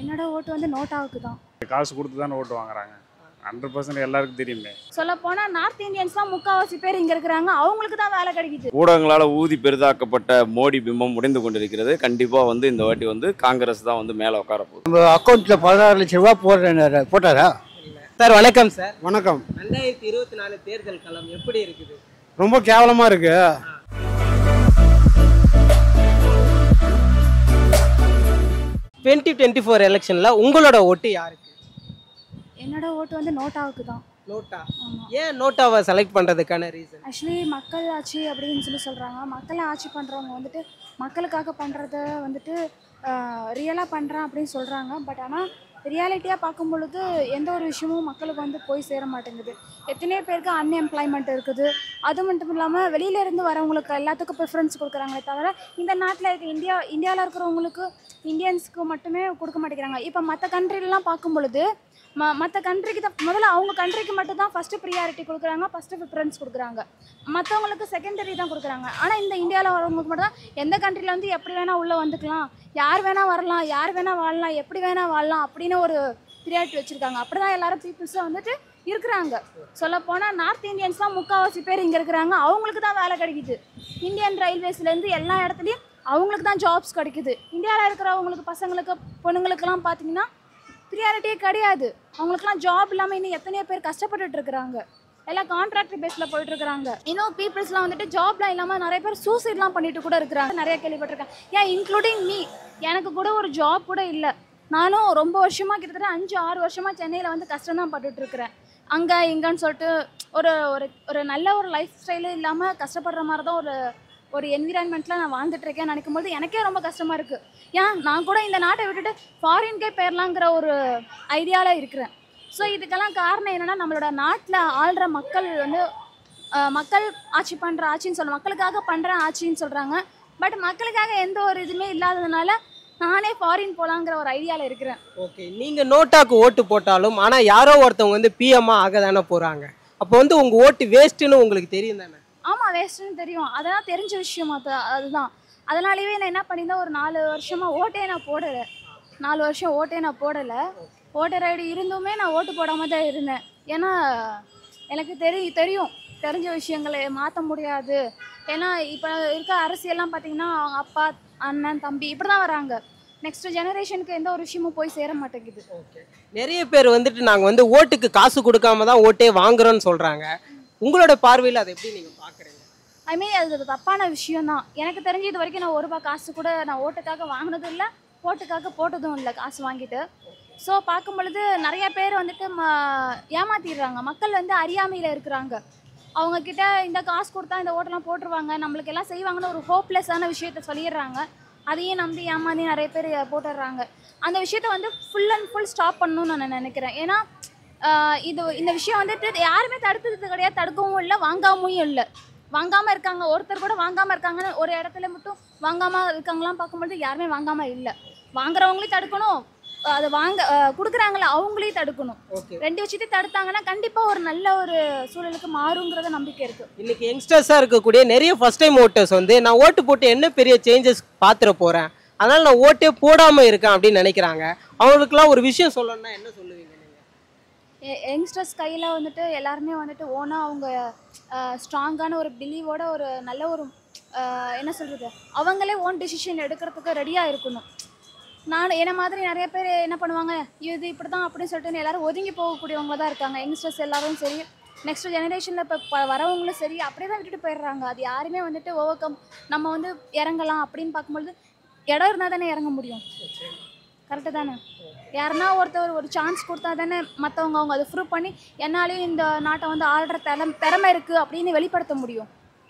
என்னோட ஓட்டு வந்து நோட்டாவுக்கு தான் காசு கொடுத்து தானே ஓட்டு வாங்குறாங்க ஹண்ட்ரட் பர்சன்ட் எல்லாருக்கும் தெரியுமே சொல்ல போனா நார்த் இந்தியன்ஸ் தான் முக்காவாசி பேர் இங்க இருக்கிறாங்க அவங்களுக்கு தான் வேலை கிடைக்குது ஊடகங்களால் ஊதி பெரிதாக்கப்பட்ட மோடி பிம்பம் முடிந்து கொண்டிருக்கிறது கண்டிப்பாக வந்து இந்த வாட்டி வந்து காங்கிரஸ் தான் வந்து மேலே உட்கார போகுது நம்ம அக்கௌண்ட்டில் பதினாறு லட்ச ரூபா போடுறேன் போட்டாரா சார் வணக்கம் சார் வணக்கம் ரெண்டாயிரத்தி இருபத்தி நாலு தேர்தல் களம் எப்படி இருக்குது ரொம்ப கேவலமாக இருக்கு டுவெண்ட்டி டுவெண்ட்டி ஃபோர் எலெக்ஷனில் உங்களோட ஓட்டு யாருக்கு என்னோட ஓட்டு வந்து நோட்டாவுக்கு தான் நோட்டா ஆமா ஏன் நோட்டாவை செலக்ட் பண்ணுறதுக்கான ரீசன் ஆக்சுவலி மக்கள் ஆட்சி அப்படின்னு சொல்லி சொல்கிறாங்க மக்களை ஆட்சி பண்ணுறவங்க வந்துட்டு மக்களுக்காக பண்ணுறத வந்துட்டு ரியலாக பண்ணுறேன் அப்படின்னு சொல்கிறாங்க பட் ஆனால் ரியாலிட்டியாக பார்க்கும் பொழுது எந்த ஒரு விஷயமும் மக்களுக்கு வந்து போய் சேர மாட்டேங்குது எத்தனையோ பேருக்கு அன்எம்ப்ளாய்மெண்ட் இருக்குது அது மட்டும் இல்லாமல் வெளியில இருந்து வரவங்களுக்கு எல்லாத்துக்கும் ப்ரிஃபரன்ஸ் கொடுக்குறாங்களே தவிர இந்த நாட்டில் இருக்க இந்தியா இந்தியாவில் இருக்கிறவங்களுக்கு இந்தியன்ஸ்க்கு மட்டுமே கொடுக்க மாட்டேங்கிறாங்க இப்போ மற்ற கண்ட்ரிலலாம் பார்க்கும் பொழுது ம மற்ற கண்ட்ரிக்கு தான் முதல்ல அவங்க கண்ட்ரிக்கு மட்டும் தான் ஃபஸ்ட்டு ப்ரியாரிட்டி கொடுக்குறாங்க ஃபஸ்ட்டு ப்ரிஃபரன்ஸ் கொடுக்குறாங்க மற்றவங்களுக்கு செகண்டரி தான் கொடுக்குறாங்க ஆனால் இந்த இந்தியாவில் வரவங்களுக்கு மட்டும் தான் எந்த கண்ட்ரியில் வந்து எப்படி வேணால் உள்ளே வந்துக்கலாம் யார் வேணால் வரலாம் யார் வேணால் வாழலாம் எப்படி வேணால் வாழலாம் அப்படின்னு ஒரு ப்ரியாரிட்டி வச்சுருக்காங்க அப்படி தான் எல்லாரும் பீப்புள்ஸும் வந்துட்டு இருக்கிறாங்க சொல்லப் போனால் நார்த் இந்தியன்ஸ் தான் முக்கால்வாசி பேர் இங்கே இருக்கிறாங்க அவங்களுக்கு தான் வேலை கிடைக்குது இந்தியன் ரயில்வேஸ்லேருந்து எல்லா இடத்துலையும் அவங்களுக்கு தான் ஜாப்ஸ் கிடைக்குது இந்தியாவில் இருக்கிறவங்களுக்கு பசங்களுக்கு பொண்ணுங்களுக்கெல்லாம் பார்த்தீங்கன்னா ப்ரியாரிட்டியே கிடையாது அவங்களுக்குலாம் ஜாப் இல்லாமல் இன்னும் எத்தனையோ பேர் கஷ்டப்பட்டுட்டு இருக்கிறாங்க எல்லாம் கான்ட்ராக்ட் பேஸில் போயிட்டு இருக்காங்க இன்னும் பீப்புள்ஸ்லாம் வந்துட்டு ஜாப்லாம் இல்லாமல் நிறைய பேர் சூசைட்லாம் பண்ணிட்டு கூட இருக்கிறாங்க நிறைய கேள்விப்பட்டிருக்கேன் ஏன் இன்க்ளூடிங் மீ எனக்கு கூட ஒரு ஜாப் கூட இல்லை நானும் ரொம்ப வருஷமாக கிட்டத்தட்ட அஞ்சு ஆறு வருஷமாக சென்னையில் வந்து கஷ்டம் தான் பட்டுட்டு இருக்கிறேன் அங்கே இங்கன்னு சொல்லிட்டு ஒரு ஒரு ஒரு நல்ல ஒரு லைஃப் ஸ்டைலு இல்லாமல் கஷ்டப்படுற மாதிரி தான் ஒரு ஒரு என்விரான்மெண்ட்டில் நான் வாழ்ந்துட்டு இருக்கேன் நினைக்கும் போது எனக்கே ரொம்ப கஷ்டமாக இருக்குது ஏன் நான் கூட இந்த நாட்டை விட்டுட்டு ஃபாரின்கே போயிடலாங்கிற ஒரு ஐடியாவில் இருக்கிறேன் ஸோ இதுக்கெல்லாம் காரணம் என்னென்னா நம்மளோட நாட்டில் ஆள்ற மக்கள் வந்து அஹ், மக்கள் ஆட்சி பண்ணுற ஆட்சின்னு சொல்ல மக்களுக்காக பண்ணுற ஆட்சின்னு சொல்கிறாங்க பட் மக்களுக்காக எந்த ஒரு இதுவுமே இல்லாததுனால நானே ஃபாரின் போகலாங்கிற ஒரு ஐடியாவில் இருக்கிறேன் ஓகே நீங்கள் நோட்டாக்கு ஓட்டு போட்டாலும் ஆனால் யாரோ ஒருத்தவங்க வந்து பிஎம்மா ஆக தானே போகிறாங்க அப்போ வந்து உங்கள் ஓட்டு வேஸ்ட்டுன்னு உங்களுக்கு தெரியும் தானே ஆமாம் வேஸ்ட்டுன்னு தெரியும் அதெல்லாம் தெரிஞ்ச விஷயம் அது அதுதான் அதனாலேயே நான் என்ன பண்ணியிருந்தேன் ஒரு நாலு வருஷமாக ஓட்டே நான் போடலை நாலு வருஷம் ஓட்டே நான் போடலை ஓட்டர் ஐடி இருந்துமே நான் ஓட்டு போடாமல் தான் இருந்தேன் ஏன்னா எனக்கு தெரி தெரியும் தெரிஞ்ச விஷயங்களை மாற்ற முடியாது ஏன்னா இப்போ இருக்க அரசியல்லாம் பார்த்தீங்கன்னா அவங்க அப்பா அண்ணன் தம்பி இப்படி தான் வராங்க நெக்ஸ்ட் ஜெனரேஷனுக்கு எந்த ஒரு விஷயமும் போய் சேர மாட்டேங்குது ஓகே நிறைய பேர் வந்துட்டு நாங்கள் வந்து ஓட்டுக்கு காசு கொடுக்காம தான் ஓட்டே வாங்குறோன்னு சொல்கிறாங்க உங்களோட பார்வையில் அதை எப்படி நீங்கள் பார்க்குறீங்க ஐ மீன் அது ஒரு தப்பான விஷயம் தான் எனக்கு தெரிஞ்சு இது வரைக்கும் நான் ஒரு ரூபாய் காசு கூட நான் ஓட்டுக்காக வாங்கினதும் இல்லை ஓட்டுக்காக போட்டதும் இல்லை காசு வாங்கிட்டு ஸோ பார்க்கும் பொழுது நிறைய பேர் வந்துட்டு ம ஏமாத்திடுறாங்க மக்கள் வந்து அறியாமையில் இருக்கிறாங்க அவங்க கிட்ட இந்த காசு கொடுத்தா இந்த ஓட்டெல்லாம் போட்டுருவாங்க நம்மளுக்கு எல்லாம் செய்வாங்கன்னு ஒரு ஹோப்லெஸ்ஸான விஷயத்த சொல்லிடுறாங்க அதையும் நம்பி ஏமாந்தி நிறைய பேர் போட்டுடுறாங்க அந்த விஷயத்த வந்து ஃபுல் அண்ட் ஃபுல் ஸ்டாப் பண்ணணும்னு நான் நினைக்கிறேன் ஏன்னா ஆஹ் இது இந்த விஷயம் வந்துட்டு யாருமே தடுத்தது கிடையாது தடுக்கவும் இல்லை வாங்காமவும் இல்லை வாங்காம இருக்காங்க ஒருத்தர் கூட வாங்காம இருக்காங்கன்னு ஒரு இடத்துல மட்டும் வாங்காம இருக்காங்களாம் பார்க்கும்பொழுது யாருமே வாங்காம இல்லை வாங்குறவங்களையும் தடுக்கணும் அதை வாங்க ஆஹ் கொடுக்குறாங்களே அவங்களையும் தடுக்கணும் ஓகே ரெண்டு விஷயத்தையும் தடுத்தாங்கன்னா கண்டிப்பா ஒரு நல்ல ஒரு சூழலுக்கு மாறுங்கிறத நம்பிக்கை இருக்கு இன்னைக்கு யங்ஸ்டர்ஸாக இருக்கக்கூடிய நிறைய ஃபர்ஸ்ட் டைம் ஓட்டர்ஸ் வந்து நான் ஓட்டு போட்டு என்ன பெரிய சேஞ்சஸ் பார்த்துட போகிறேன் அதனால் நான் ஓட்டே போடாமல் இருக்கேன் அப்படின்னு நினைக்கிறாங்க அவங்களுக்குலாம் ஒரு விஷயம் சொல்லணும்னா என்ன சொல்லுவீங்க நீங்கள் யங்ஸ்டர்ஸ் கையில் வந்துட்டு எல்லாருமே வந்துட்டு ஓனாக அவங்க ஸ்ட்ராங்கான ஒரு பிலீவோட ஒரு நல்ல ஒரு ஆஹ் என்ன சொல்கிறது அவங்களே ஓன் டெசிஷன் எடுக்கிறதுக்கு ரெடியாக இருக்கணும் நான் என்ன மாதிரி நிறைய பேர் என்ன பண்ணுவாங்க இது இப்படி தான் அப்படின்னு சொல்லிட்டு எல்லாரும் ஒதுங்கி போகக்கூடியவங்க தான் இருக்காங்க யங்ஸ்டர்ஸ் எல்லாரும் சரி நெக்ஸ்ட் ஜெனரேஷனில் இப்போ வரவங்களும் சரி அப்படியே தான் விட்டுட்டு போயிடுறாங்க அது யாருமே வந்துட்டு ஓவர் கம் நம்ம வந்து இறங்கலாம் அப்படின்னு பார்க்கும்பொழுது இடம் இருந்தால் தானே இறங்க முடியும் கரெக்டு தானே யாருன்னா ஒருத்தர் ஒரு சான்ஸ் கொடுத்தா தானே மற்றவங்க அவங்க அதை ப்ரூவ் பண்ணி என்னாலையும் இந்த நாட்டை வந்து ஆள்ற திறம் திறமை இருக்குது அப்படின்னு வெளிப்படுத்த முடியும்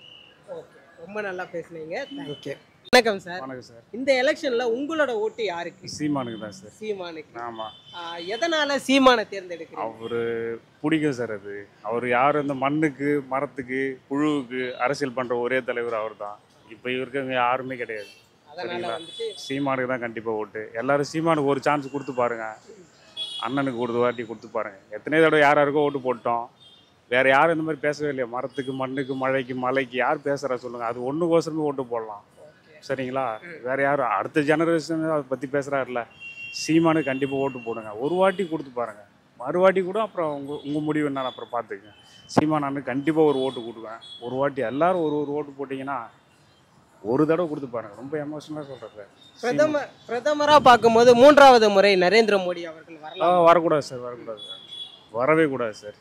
ஓகே ரொம்ப நல்லா பேசுனீங்க ஓகே வணக்கம் சார் வணக்கம் சார் இந்த எலெக்ஷன்ல உங்களோட ஓட்டு யாருக்கு சீமானுக்கு தான் சார் சீமானுக்கு ஆமாம் ஆஹ் எதனால சீமானை தேர்ந்தெடுக்கிறீங்க அவர் பிடிக்கும் சார் அது அவர் யார் இந்த மண்ணுக்கு மரத்துக்கு புழுவுக்கு அரசியல் பண்ணுற ஒரே தலைவர் அவர் தான் இப்போ இருக்கவங்க யாருமே கிடையாது அதனால சரிங்களா? வந்துட்டு சீமானுக்கு தான் கண்டிப்பாக ஓட்டு எல்லாரும் சீமானுக்கு ஒரு சான்ஸ் கொடுத்து பாருங்க அண்ணனுக்கு ஒரு வாட்டி கொடுத்து பாருங்க எத்தனை தடவை யார் யாருக்கோ ஓட்டு போட்டோம் வேற யாரும் இந்த மாதிரி பேசவே இல்லையா மரத்துக்கு மண்ணுக்கு மழைக்கு மலைக்கு யார் பேசுறா சொல்லுங்க அது ஒன்றுக்கோசரமே ஓட்டு போடலாம் சரிங்களா வேற யாரும் அடுத்த ஜெனரேஷன் அதை பற்றி பேசுகிறாருல சீமானுக்கு கண்டிப்பாக ஓட்டு போடுங்க ஒரு வாட்டி கொடுத்து பாருங்க மறுவாட்டி கூட அப்புறம் உங்கள் உங்கள் முடிவு என்னன்னு அப்புறம் பார்த்துக்கங்க சீமான் அண்ணன் கண்டிப்பாக ஒரு ஓட்டு கொடுக்குவேன் ஒரு வாட்டி எல்லாரும் ஒரு ஒரு ஓட்டு போட்டிங்கன்னா ஒரு தடவை கொடுத்து பாருங்க ரொம்ப எமோஷனலாக சொல்கிறேன் பிரதமர் பிரதமரா பார்க்கும்போது மூன்றாவது முறை நரேந்திர மோடி அவர்கள் ஆ வரலாம் வரக்கூடாது சார் வரக்கூடாது சார் வரவே கூடாது சார்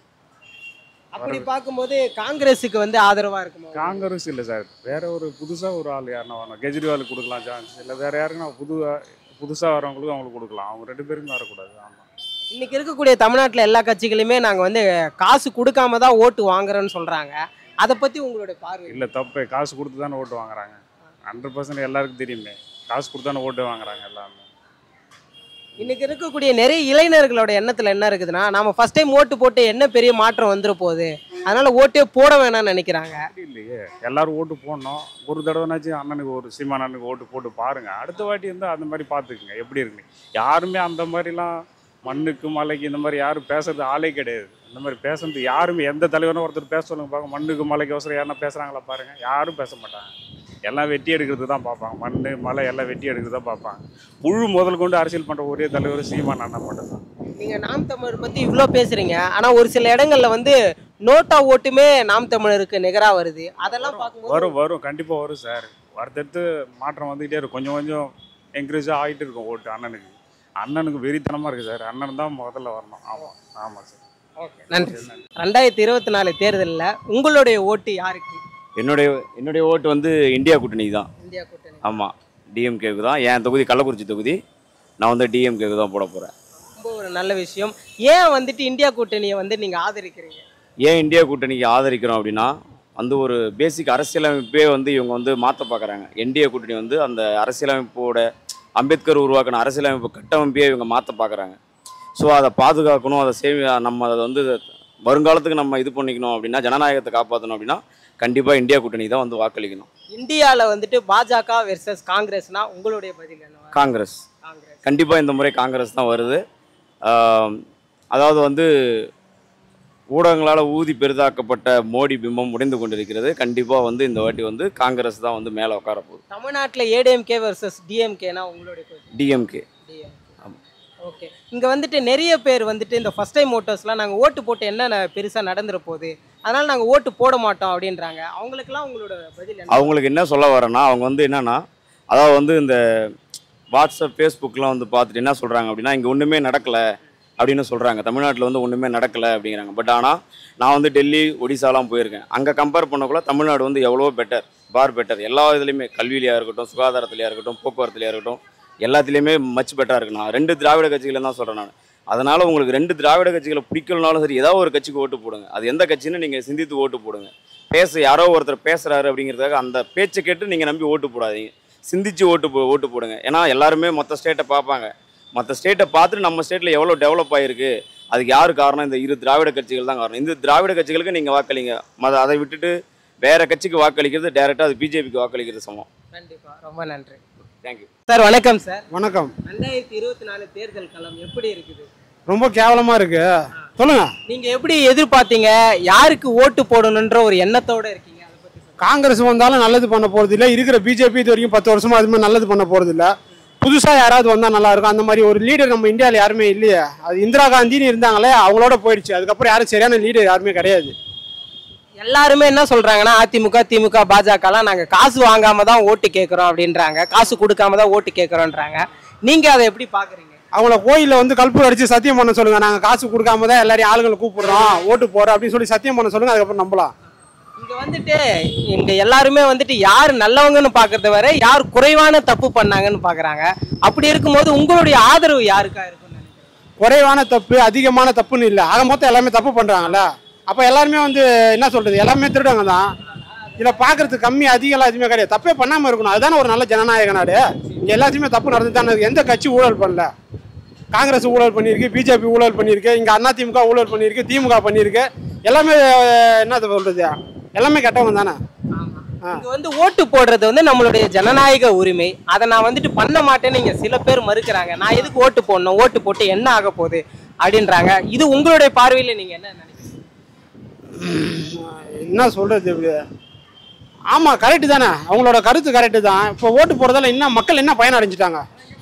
அப்படி பார்க்கும்போது காங்கிரஸுக்கு வந்து ஆதரவா இருக்குமா காங்கிரஸ் இல்லை சார் வேற ஒரு புதுசாக ஒரு ஆள் யாருன்னா வரணும் கெஜ்ரிவாலுக்கு கொடுக்கலாம் சான்ஸ் இல்லை வேற யாருக்குன்னா புது புதுசாக வரவங்களுக்கு அவங்களுக்கு கொடுக்கலாம் அவங்க ரெண்டு பேருக்கும் வரக்கூடாது ஆமாம் இன்னைக்கு இருக்கக்கூடிய தமிழ்நாட்டுல எல்லா கட்சிகளுமே நாங்க வந்து காசு கொடுக்காம தான் ஓட்டு வாங்குறோம்னு சொல்றாங்க அதை பத்தி உங்களோட பார்வை இல்லை தப்பு காசு கொடுத்து தானே ஓட்டு வாங்குறாங்க ஹண்ட்ரட் பர்சன்ட் எல்லாருக்கும் தெரியுமே காசு கொடுத்து தானே ஓட்டு வாங்குறாங்க எல்லாமே இன்னைக்கு இருக்கக்கூடிய நிறைய இளைஞர்களோட எண்ணத்துல என்ன இருக்குதுன்னா நாம ஃபர்ஸ்ட் டைம் ஓட்டு போட்டு என்ன பெரிய மாற்றம் வந்துட போகுது அதனால ஓட்டே போட வேணாம்னு நினைக்கிறாங்க அப்படி இல்லையே எல்லாரும் ஓட்டு போடணும் ஒரு தடவைனாச்சும் அண்ணனுக்கு ஒரு சீமான் அண்ணனுக்கு ஓட்டு போட்டு பாருங்க அடுத்த வாட்டி வந்து அந்த மாதிரி பார்த்துக்குங்க எப்படி இருக்கு யாருமே அந்த மாதிரிலாம் மண்ணுக்கு மலைக்கு இந்த மாதிரி யாரும் பேசுறது ஆளே கிடையாது இந்த மாதிரி பேசுறது யாருமே எந்த தலைவரும் ஒருத்தர் பேச சொல்லுங்க பாருங்க மண்ணுக்கு மலைக்கு அவசரம் யாருன்னா பேசுறாங்களா பாருங்க யாரும் பேச மாட்டாங்க எல்லாம் வெட்டி எடுக்கிறது தான் பார்ப்பாங்க மண் மலை எல்லாம் வெட்டி எடுக்கிறது தான் பார்ப்பாங்க முழு முதல் கொண்டு அரசியல் பண்ற ஒரே தலைவர் சீமான் அண்ணன் மட்டும்தான் நீங்க நாம் தமிழர் பத்தி இவ்வளோ பேசுறீங்க ஆனா ஒரு சில இடங்கள்ல வந்து நோட்டா ஓட்டுமே நாம் தமிழருக்கு நிகரா வருது அதெல்லாம் பார்க்கும்போது வரும் வரும் கண்டிப்பாக வரும் சார் அடுத்தடுத்து மாற்றம் வந்துக்கிட்டே இருக்கும் கொஞ்சம் கொஞ்சம் என்கரேஜாக ஆகிட்டு இருக்கும் ஓட்டு அண்ணனுக்கு அண்ணனுக்கு வெறித்தனமாக இருக்குது சார் அண்ணன் தான் முதல்ல வரணும் ஆமாம் ஆமாம் சார் நன்றி ரெண்டாயிரத்தி இருபத்தி நாலு தேர்தலில் உங்களுடைய ஓட்டு யாருக்கு என்னுடைய என்னுடைய ஓட்டு வந்து இந்தியா கூட்டணிக்கு தான் இந்தியா கூட்டணி ஆமாம் டிஎம்கேக்கு தான் என் தொகுதி கள்ளக்குறிச்சி தொகுதி நான் வந்து டிஎம்கேக்கு தான் போட போகிறேன் ரொம்ப ஒரு நல்ல விஷயம் ஏன் வந்துட்டு இந்தியா கூட்டணியை வந்து நீங்க ஆதரிக்கிறீங்க ஏன் இந்தியா கூட்டணிக்கு ஆதரிக்கிறோம் அப்படின்னா அந்த ஒரு பேசிக் அரசியலமைப்பே வந்து இவங்க வந்து மாற்ற பார்க்குறாங்க என்டிஏ கூட்டணி வந்து அந்த அரசியலமைப்போட அம்பேத்கர் உருவாக்கின அரசியலமைப்பு கட்டமைப்பையே இவங்க மாற்ற பார்க்குறாங்க ஸோ அதை பாதுகாக்கணும் அதை சேவி நம்ம அதை வந்து வருங்காலத்துக்கு நம்ம இது பண்ணிக்கணும் அப்படின்னா ஜனநாயகத்தை காப்பாற்றணும் அப்படின்னா கண்டிப்பாக இந்தியா கூட்டணி தான் வந்து வாக்களிக்கணும் இந்தியாவில் வந்துட்டு பாஜக வெர்சஸ் காங்கிரஸ்னா உங்களுடைய பதில் என்ன காங்கிரஸ் காங்கிரஸ் கண்டிப்பாக இந்த முறை காங்கிரஸ் தான் வருது ஆம், அதாவது வந்து ஊடகங்களால் ஊதி பெரிதாக்கப்பட்ட மோடி பிம்பம் உடைந்து கொண்டிருக்கிறது கண்டிப்பாக வந்து இந்த வாட்டி வந்து காங்கிரஸ் தான் வந்து மேலே உட்கார போகுது தமிழ்நாட்டில் ஏடிஎம்கே வெர்சஸ் டிஎம்கேனா உங்களுடைய பதில் டிஎம்கே ஆமா. ஓகே இங்கே வந்துட்டு நிறைய பேர் வந்துட்டு இந்த ஃபஸ்ட் டைம் ஓட்டர்ஸ்லாம் நாங்கள் ஓட்டு போட்டு என்ன பெருசாக நடந்துட போகுது அதனால் நாங்கள் ஓட்டு போட மாட்டோம் அப்படின்றாங்க அவங்களுக்குலாம் உங்களோட பதில் என்ன அவங்களுக்கு என்ன சொல்ல வரேன்னா அவங்க வந்து என்னன்னா அதாவது வந்து இந்த வாட்ஸ்அப் ஃபேஸ்புக்லாம் வந்து பார்த்துட்டு என்ன சொல்கிறாங்க அப்படின்னா இங்கே ஒன்றுமே நடக்கலை அப்படின்னு சொல்கிறாங்க தமிழ்நாட்டில் வந்து ஒன்றுமே நடக்கலை அப்படிங்கிறாங்க பட் ஆனால் நான் வந்து டெல்லி ஒடிசாலாம் போயிருக்கேன் அங்கே கம்பேர் பண்ணக்குள்ள தமிழ்நாடு வந்து எவ்வளோ பெட்டர் பார் பெட்டர் எல்லா இதுலேயுமே கல்வியிலையாக இருக்கட்டும் சுகாதாரத்துலையாக இருக்கட்டும் போக்குவரத்துலையாக இருக்கட்டும் எல்லாத்துலேயுமே மச் பெட்டராக இருக்கு நான் ரெண்டு திராவிட கட்சிகளை தான் சொல்கிறேன் நான் அதனால் உங்களுக்கு ரெண்டு திராவிட கட்சிகளை பிடிக்கலனாலும் சரி ஏதாவது ஒரு கட்சிக்கு ஓட்டு போடுங்க அது எந்த கட்சின்னு நீங்கள் சிந்தித்து ஓட்டு போடுங்க பேச யாரோ ஒருத்தர் பேசுறாரு அப்படிங்கிறதுக்காக அந்த பேச்சை கேட்டு நீங்கள் நம்பி ஓட்டு போடாதீங்க சிந்திச்சு ஓட்டு போ ஓட்டு போடுங்க ஏன்னா எல்லாருமே மற்ற ஸ்டேட்டை பார்ப்பாங்க மற்ற ஸ்டேட்டை பார்த்துட்டு நம்ம ஸ்டேட்டில் எவ்வளோ டெவலப் ஆகிருக்கு அதுக்கு யார் காரணம் இந்த இரு திராவிட கட்சிகள் தான் காரணம் இந்த திராவிட கட்சிகளுக்கு நீங்கள் வாக்களிங்க மத அதை விட்டுட்டு வேற கட்சிக்கு வாக்களிக்கிறது டேரெக்டாக அது பிஜேபிக்கு வாக்களிக்கிறது சமம் கண்டிப்பாக ரொம்ப நன்றி தேங்க்யூ சார் வணக்கம் சார் வணக்கம் ரெண்டாயிரத்தி இருபத்தி நாலு தேர்தல் களம் எப்படி இருக்குது ரொம்ப கேவலமா இருக்கு சொல்லுங்க நீங்க எப்படி எதிர்பார்த்தீங்க யாருக்கு ஓட்டு போடணுன்ற ஒரு எண்ணத்தோட இருக்கீங்க அதை பத்தி சொல்லுங்க. காங்கிரஸ் வந்தாலும் நல்லது பண்ண போறது இல்ல இருக்கிற பிஜேபி இது வரைக்கும் பத்து வருஷமா அது மாதிரி நல்லது பண்ண போறது இல்ல புதுசா யாராவது வந்தா நல்லா இருக்கும் அந்த மாதிரி ஒரு லீடர் நம்ம இந்தியாவில் யாருமே இல்லையே அது இந்திரா காந்தின்னு இருந்தாங்களே அவங்களோட போயிடுச்சு அதுக்கப்புறம் யாரும் சரியான லீடர் யாருமே கிடையாது எல்லாருமே என்ன சொல்றாங்கன்னா அதிமுக திமுக பாஜகலாம் நாங்க காசு வாங்காம தான் ஓட்டு கேட்கறோம் அப்படின்றாங்க காசு கொடுக்காம தான் ஓட்டு கேட்கறோன்றாங்க நீங்க அதை எப்படி பாக்குறீங்க அவங்கள கோயில்ல வந்து கல்பூரம் அடிச்சு சத்தியம் பண்ண சொல்லுங்க நாங்க காசு கொடுக்காம தான் எல்லாரையும் ஆளுங்களை கூப்பிடுறோம் ஓட்டு போறோம் அப்படின்னு சொல்லி சத்தியம் பண்ண சொல்லுங்க அதுக்கப்புறம் நம்பலாம் இங்க வந்துட்டு இங்க எல்லாருமே வந்துட்டு யார் நல்லவங்கன்னு பாக்குறத வரை யார் குறைவான தப்பு பண்ணாங்கன்னு பாக்குறாங்க அப்படி இருக்கும்போது உங்களுடைய ஆதரவு யாருக்கா இருக்கும்னு நினைக்கிறீங்க குறைவான தப்பு அதிகமான தப்புன்னு இல்லை ஆக மொத்தம் எல்லாமே தப்பு பண்றாங்கல்ல அப்போ எல்லாருமே வந்து என்ன சொல்றது எல்லாமே திருடங்க தான் இதில் பார்க்கறதுக்கு கம்மி அதிகம்லாம் எதுவுமே கிடையாது தப்பே பண்ணாமல் இருக்கணும் அதுதானே ஒரு நல்ல ஜனநாயக நாடு இங்கே எல்லாத்தையுமே தப்பு நடந்து தானே இருக்கு. எந்த கட்சி ஊழல் பண்ணல காங்கிரஸ் ஊழல் பண்ணியிருக்கு பிஜேபி ஊழல் பண்ணியிருக்கு இங்கே அதிமுக ஊழல் பண்ணியிருக்கு திமுக பண்ணியிருக்கு எல்லாமே அஹ், என்ன சொல்றது எல்லாமே கெட்டவங்க தானே ஆ. இங்க வந்து ஓட்டு போடுறது வந்து நம்மளுடைய ஜனநாயக உரிமை அதை நான் வந்துட்டு பண்ண மாட்டேன்னு இங்க சில பேர் மறுக்கிறாங்க நான் எதுக்கு ஓட்டு போடணும் ஓட்டு போட்டு என்ன ஆக போகுது அப்படின்றாங்க இது உங்களுடைய பார்வையில நீங்க என்ன நினைக்கிறீங்க என்ன சொல்றது இது? ஆமா கரெக்டு தானே அவங்களோட கருத்து கரெக்டு தான் இப்போ ஓட்டு போறதால என்ன மக்கள் என்ன பயன் அடைஞ்சிட்டாங்க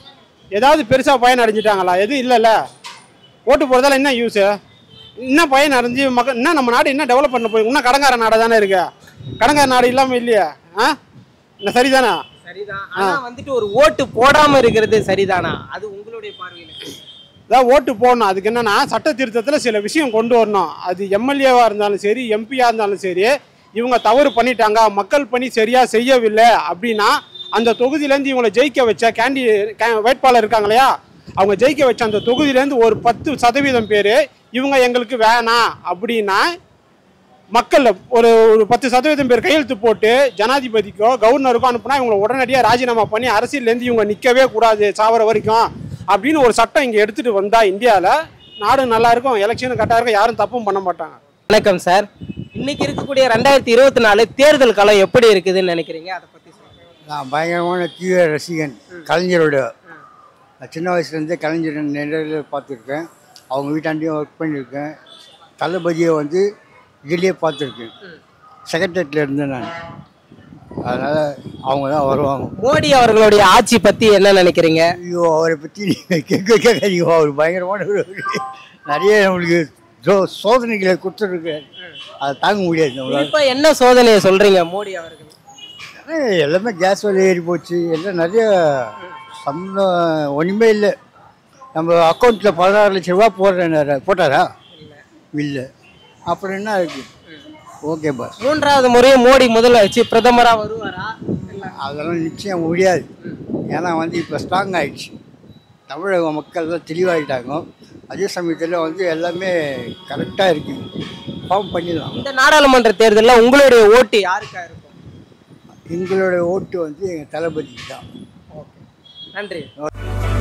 ஏதாவது பெருசாக பயன் அடைஞ்சிட்டாங்களா எதுவும் இல்லைல்ல ஓட்டு போகிறதால என்ன யூஸு என்ன பயன் அடைஞ்சு மக்கள் என்ன நம்ம நாடு என்ன டெவலப் பண்ண போய் இன்னும் கடங்கார நாடாக தானே இருக்கு கடங்கார நாடு இல்லாமல் இல்லையா ஆ என்ன சரிதானே சரிதான் ஆனா வந்துட்டு ஒரு ஓட்டு போடாம இருக்கிறது சரிதானா அது உங்களுடைய பார்வையில அதான் ஓட்டு போடணும் அதுக்கு என்னன்னா சட்ட திருத்தத்தில் சில விஷயம் கொண்டு வரணும் அது எம்எல்ஏவாக இருந்தாலும் சரி எம்பியாக இருந்தாலும் சரி இவங்க தவறு பண்ணிட்டாங்க மக்கள் பணி சரியாக செய்யவில்லை அப்படின்னா அந்த தொகுதியிலேருந்து இவங்களை ஜெயிக்க வச்ச கேண்டி கே- வேட்பாளர் இருக்காங்க இல்லையா அவங்க ஜெயிக்க வச்ச அந்த தொகுதியிலேருந்து ஒரு பத்து சதவீதம் பேர் இவங்க எங்களுக்கு வேணாம் அப்படின்னா மக்கள் ஒரு ஒரு பத்து சதவீதம் பேர் கையெழுத்து போட்டு ஜனாதிபதிக்கோ கவர்னருக்கோ அனுப்புனா இவங்களை உடனடியாக ராஜினாமா பண்ணி அரசியல்லேருந்து இவங்க நிற்கவே கூடாது சாவர வரைக்கும் அப்படின்னு ஒரு சட்டம் இங்கே எடுத்துகிட்டு வந்தா இந்தியாவில் நாடு நல்லா இருக்கும் எலெக்ஷன் கரெக்டாக இருக்கும் யாரும் தப்பும் பண்ண மாட்டாங்க வணக்கம் சார் இன்னைக்கு இருக்கக்கூடிய ரெண்டாயிரத்தி இருபத்தி நாலு தேர்தல் காலம் எப்படி இருக்குதுன்னு நினைக்கிறீங்க அதை பத்தி சொல்லுங்க நான் பயங்கரமான தீவிர ரசிகன் கலைஞரோட நான் சின்ன வயசுலேருந்தே கலைஞர் நேரில் பார்த்துருக்கேன் அவங்க வீட்டாண்டையும் ஒர்க் பண்ணியிருக்கேன் தளபதியை வந்து இதுலேயே பார்த்துருக்கேன் செக்ரட்டரியேட்டில் இருந்தேன் நான் அதனால் அவங்க தான் வருவாங்க மோடி அவர்களுடைய ஆட்சி பத்தி என்ன நினைக்கிறீங்க ஐயோ அவரை பற்றி நீங்கள் கேட்க கேட்காதீங்க அவர் பயங்கரமான ஒரு நிறைய நம்மளுக்கு சோ- சோதனைகளை கொடுத்துருக்காரு அதை தாங்க முடியாது நம்மளால இப்ப என்ன சோதனையை சொல்றீங்க மோடி அவர்கள் ஆனா, எல்லாமே கேஸ் விலை ஏறி போச்சு எல்லாம் நிறைய சம்பளம் ஒன்றுமே இல்லை நம்ம அக்கௌண்ட்டில் பதினாறு லட்ச ரூபா போடுறேன் போட்டாரா இல்லை அப்புறம் என்ன இருக்கு ஓகே பாஸ் மூன்றாவது முறையும் மோடி முதல்ல வச்சு பிரதமரா வருவாரா அதெல்லாம் நிச்சயம் முடியாது ஏன்னா வந்து இப்போ ஸ்ட்ராங் ஆயிடுச்சு தமிழக மக்கள் தான் தெளிவாகிட்டாங்க அதே சமயத்தில் வந்து எல்லாமே கரெக்டாக இருக்குது ஃபார்ம் பண்ணிடலாம் இந்த நாடாளுமன்ற தேர்தலில் உங்களுடைய ஓட்டு யாருக்கா இருக்கும் எங்களோட ஓட்டு வந்து எங்கள் தளபதிக்கு தான் நன்றி